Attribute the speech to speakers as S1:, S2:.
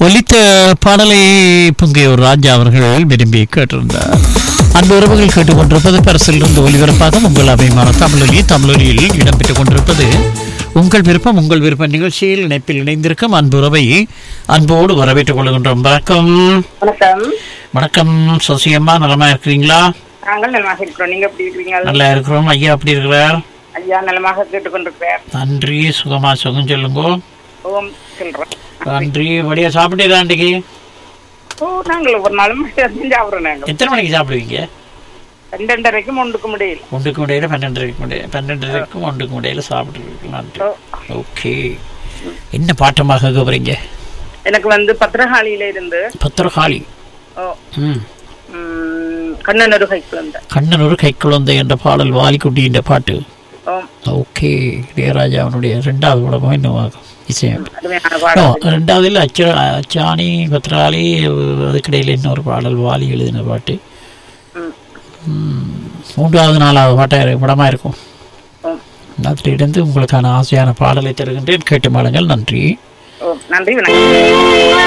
S1: ஒலித்த பாடலை புங்கையூர் ராஜா அவர்கள் விரும்பி கேட்டிருந்தார் அன்பு உறவுகள் கேட்டுக்கொண்டிருப்பது பரிசிலிருந்து ஒலிபரப்பாக உங்கள் அபிமான தமிழொலி தமிழொலியில் இடம்பெற்றுக் கொண்டிருப்பது உங்கள் விருப்பம் உங்கள் விருப்ப நிகழ்ச்சியில் இணைப்பில் இணைந்திருக்கும் அன்பு உறவை அன்போடு வரவேற்றுக் கொள்கின்றோம் வணக்கம்
S2: வணக்கம்
S1: வணக்கம் சசியம்மா நலமா இருக்கிறீங்களா
S2: நாங்கள் நலமாக இருக்கிறோம் நீங்க எப்படி இருக்கீங்க
S1: நல்லா இருக்கிறோம் ஐயா அப்படி இருக்கிறார்
S2: ஐயா நலமாக கேட்டுக்கொண்டிருக்கிறார்
S1: நன்றி சுகமா சுகம் சொல்லுங்க
S2: ஓம் சொல்றோம்
S1: நன்றி வழியா சாப்பிட்டீங்களா அன்றைக்கு
S2: ஓ நாங்கள் ஒரு நாளும் சாப்பிடுறோம் நாங்கள்
S1: எத்தனை மணிக்கு சாப்பிடுவீங்க
S2: ரெண்டரைக்கும் ஒன்றுக்கு முடியல
S1: ஒன்றுக்கு முடியல பன்னெண்டரைக்கு முடியல பன்னெண்டரைக்கும் ஒன்றுக்கு முடியல சாப்பிட்டுருக்கலாம்
S2: ஓ,
S1: ஓகே என்ன பாட்டமாக கேட்குறீங்க
S2: எனக்கு வந்து பத்திரகாளியில இருந்து
S1: பத்திரகாளி
S2: ஓ
S1: ம்
S2: ம், கண்ணன் ஒரு கைக்கு வந்த
S1: கண்ணன் ஒரு கைக்குழந்தை என்ற பாடல் வாலிக்குட்டி என்ற பாட்டு
S2: ஓ
S1: ஓகே இளையராஜா அவனுடைய ரெண்டாவது படமும் இன்னும் இசையம்
S2: அருமையான
S1: ஓ,
S2: பாடல்
S1: ரெண்டாவதில் அச்ச அச்சாணி பத்திராளி அதுக்கிடையில் இன்னொரு பாடல் வாலி எழுதின பாட்டு
S2: ம்,
S1: ம், மூன்றாவது நாலாவது பாட்டாக படமாக இருக்கும்
S2: ஓ,
S1: அதிலிருந்து உங்களுக்கான ஆசையான பாடலை தருகின்றேன் கேட்டு மாடுங்கள் நன்றி
S2: ஓ நன்றி வணக்கம்